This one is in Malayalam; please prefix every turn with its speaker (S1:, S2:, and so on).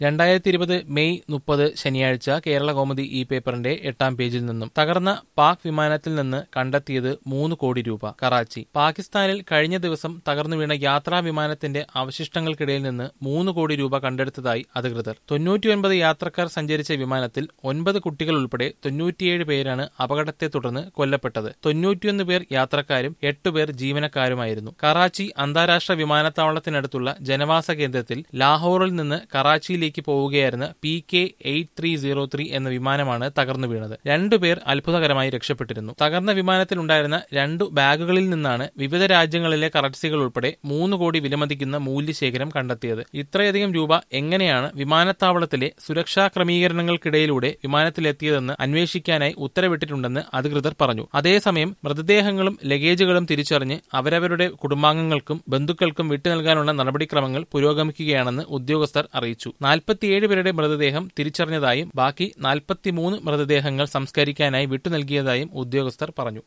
S1: രണ്ടായിരത്തി ഇരുപത് മെയ് മുപ്പത് ശനിയാഴ്ച കേരള കോമഡി ഈ പേപ്പറിന്റെ എട്ടാം പേജിൽ നിന്നും തകർന്ന പാക് വിമാനത്തിൽ നിന്ന് കണ്ടെത്തിയത് മൂന്ന് കോടി രൂപ കറാച്ചി പാകിസ്ഥാനിൽ കഴിഞ്ഞ ദിവസം തകർന്നു വീണ യാത്രാ വിമാനത്തിന്റെ അവശിഷ്ടങ്ങൾക്കിടയിൽ നിന്ന് മൂന്ന് കോടി രൂപ കണ്ടെടുത്തതായി അധികൃതർ തൊണ്ണൂറ്റിയൊൻപത് യാത്രക്കാർ സഞ്ചരിച്ച വിമാനത്തിൽ ഒൻപത് കുട്ടികൾ ഉൾപ്പെടെ തൊണ്ണൂറ്റിയേഴ് പേരാണ് അപകടത്തെ തുടർന്ന് കൊല്ലപ്പെട്ടത് തൊണ്ണൂറ്റിയൊന്ന് പേർ യാത്രക്കാരും എട്ടുപേർ ജീവനക്കാരുമായിരുന്നു കറാച്ചി അന്താരാഷ്ട്ര വിമാനത്താവളത്തിനടുത്തുള്ള ജനവാസ കേന്ദ്രത്തിൽ ലാഹോറിൽ നിന്ന് കറാച്ചിയിലേക്ക് പോവുകയായിരുന്ന P K eight three zero three എന്ന വിമാനമാണ് തകർന്നു വീണത് രണ്ടുപേർ അത്ഭുതകരമായി രക്ഷപ്പെട്ടിരുന്നു തകർന്ന വിമാനത്തിലുണ്ടായിരുന്ന രണ്ടു ബാഗുകളിൽ നിന്നാണ് വിവിധ രാജ്യങ്ങളിലെ കറൻസികൾ ഉൾപ്പെടെ മൂന്ന് കോടി വിലമതിക്കുന്ന മൂല്യശേഖരം കണ്ടെത്തിയത് ഇത്രയധികം രൂപ എങ്ങനെയാണ് വിമാനത്താവളത്തിലെ സുരക്ഷാ ക്രമീകരണങ്ങൾക്കിടയിലൂടെ വിമാനത്തിലെത്തിയതെന്ന് അന്വേഷിക്കാനായി ഉത്തരവിട്ടിട്ടുണ്ടെന്ന് അധികൃതർ പറഞ്ഞു അതേസമയം മൃതദേഹങ്ങളും ലഗേജുകളും തിരിച്ചറിഞ്ഞ് അവരവരുടെ കുടുംബാംഗങ്ങൾക്കും ബന്ധുക്കൾക്കും വിട്ടു നൽകാനുള്ള നടപടിക്രമങ്ങൾ പുരോഗമിക്കുകയാണെന്ന് ഉദ്യോഗസ്ഥർ അറിയിച്ചു നാൽപ്പത്തിയേഴ് പേരുടെ മൃതദേഹം തിരിച്ചറിഞ്ഞതായും ബാക്കി നാൽപ്പത്തിമൂന്ന് മൃതദേഹങ്ങൾ സംസ്കരിക്കാനായി വിട്ടു നൽകിയതായും ഉദ്യോഗസ്ഥർ പറഞ്ഞു